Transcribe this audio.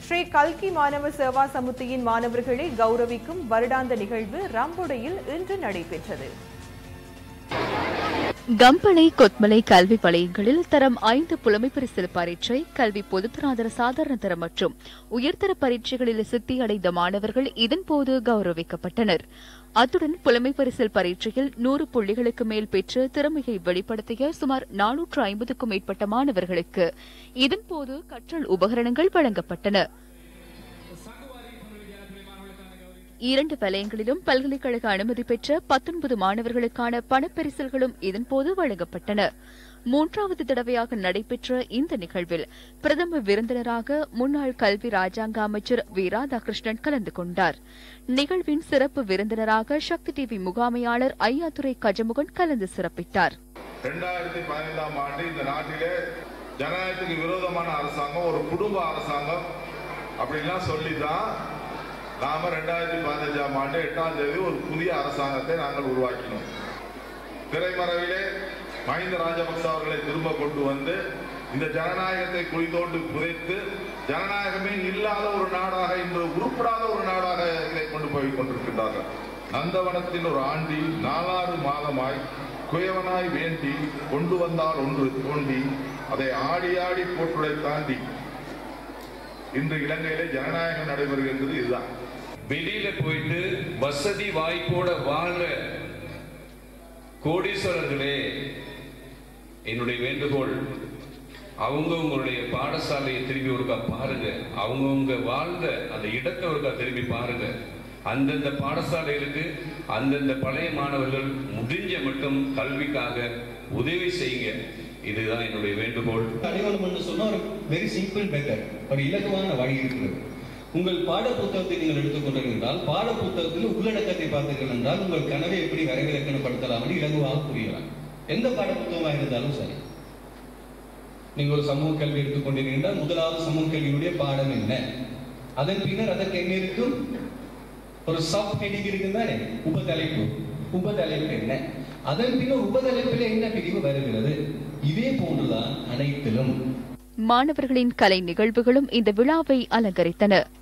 ஸ்ரீ கல்கி மாணவ சேவா சமுத்தியின் மாணவர்களை கௌரவிக்கும் வருடாந்த நிகழ்வு ரம்புடையில் இன்று நடைபெற்றது கம்பளை கொத்மலை கல்வி வலயங்களில் தரம் ஐந்து புலமை பரிசில் பரீட்சை கல்வி பொதுத்தராதர சாதாரண தரம் மற்றும் உயர்தர பரீட்சைகளில் சித்தி அடைந்த மாணவர்கள் இதன்போது கௌரவிக்கப்பட்டனர் அத்துடன் புலமை பரிசில் பரீட்சையில் நூறு புள்ளிகளுக்கு மேல் பெற்று திறமையை வெளிப்படுத்திய சுமார் நானூற்று ஐம்பதுக்கும் மேற்பட்ட மாணவர்களுக்கு இதன்போது கற்றல் உபகரணங்கள் வழங்கப்பட்டன இரண்டு வலயங்களிலும் பல்கலைக்கழக அனுமதி பெற்ற பத்தொன்பது மாணவர்களுக்கான பணப்பரிசல்களும் இதன்போது வழங்கப்பட்டன மூன்றாவது தடவையாக நடைபெற்ற இந்த நிகழ்வில் பிரதம விருந்தினராக முன்னாள் கல்வி ராஜாங்க அமைச்சர் வி ராதாகிருஷ்ணன் கலந்து கொண்டார் நிகழ்வின் சிறப்பு விருந்தினராக சக்தி டிவி முகாமையாளர் ஐயாத்துரை கஜமுகன் கலந்து சிறப்பித்தார் ரெண்டாயிரத்தி பதினைந்தாம் ஆண்டு இந்த நாட்டிலே ஜனநாயகத்துக்கு விரோதமான அரசாங்கம் ஒரு குடும்ப அரசாங்கம் அப்படின்லாம் சொல்லிதான் நாம ரெண்டாயிரத்தி பதினஞ்சாம் ஆண்டு எட்டாம் தேதி ஒரு புதிய அரசாங்கத்தை நாங்கள் உருவாக்கினோம் திரைமறைவிலே மஹிந்த ராஜபக்ச அவர்களை திரும்ப கொண்டு வந்து இந்த ஜனநாயகத்தை குழிதோண்டு புதைத்து ஜனநாயகமே இல்லாத ஒரு நாடாக இன்று உருப்படாத ஒரு நாடாக இதை கொண்டு போய் கொண்டிருக்கின்றார்கள் நந்தவனத்தின் ஒரு ஆண்டி நாலாறு மாதமாய் குயவனாய் வேண்டி கொண்டு வந்தால் ஒன்று தோண்டி அதை ஆடி ஆடி போட்டுடை தாண்டி இன்று இலங்கையிலே ஜனநாயகம் நடைபெறுகின்றது இதுதான் வெளியில போயிட்டு வசதி வாய்ப்போட வாழ்ற கோடீஸ்வரர்களே என்னுடைய வேண்டுகோள் அவங்க உங்களுடைய பாடசாலையை திரும்பி ஒருக்கா பாருங்க அவங்கவுங்க வாழ்ந்த அந்த இடத்தை ஒருக்கா திரும்பி பாருங்க அந்தந்த பாடசாலைகளுக்கு அந்தந்த பழைய மாணவர்கள் முடிஞ்ச மட்டும் கல்விக்காக உதவி செய்யுங்க இதுதான் என்னுடைய வேண்டுகோள் அடையாளம் என்று சொன்னா ஒரு வெரி சிம்பிள் மெத்தட் ஒரு இலகுவான வழி இருக்கிறது உங்கள் பாட புத்தகத்தை நீங்கள் எடுத்துக்கொண்டிருந்தால் பாட புத்தகத்தில் உள்ளடக்கத்தை பார்த்தீர்கள் என்றால் உங்கள் கனவை எப்படி வரைவிலக்கணப்படுத்தலாம் என்று இலகுவாக புரியலாம் எந்த பாட புத்தகமாக இருந்தாலும் சரி நீங்கள் ஒரு சமூக கல்வி எடுத்துக்கொண்டிருந்தால் முதலாவது சமூக கல்வியுடைய பாடம் என்ன அதன் பின்னர் அதற்கு என்ன இருக்கும் ஒரு சப் ஹெடிங் இருக்கும் தானே உபதலைப்பு உபதலைப்பு என்ன அதன் பின்னர் உபதலைப்பில் என்ன பிரிவு வருகிறது இதே போன்றுதான் அனைத்திலும் மாணவர்களின் கலை நிகழ்வுகளும் இந்த விழாவை அலங்கரித்தன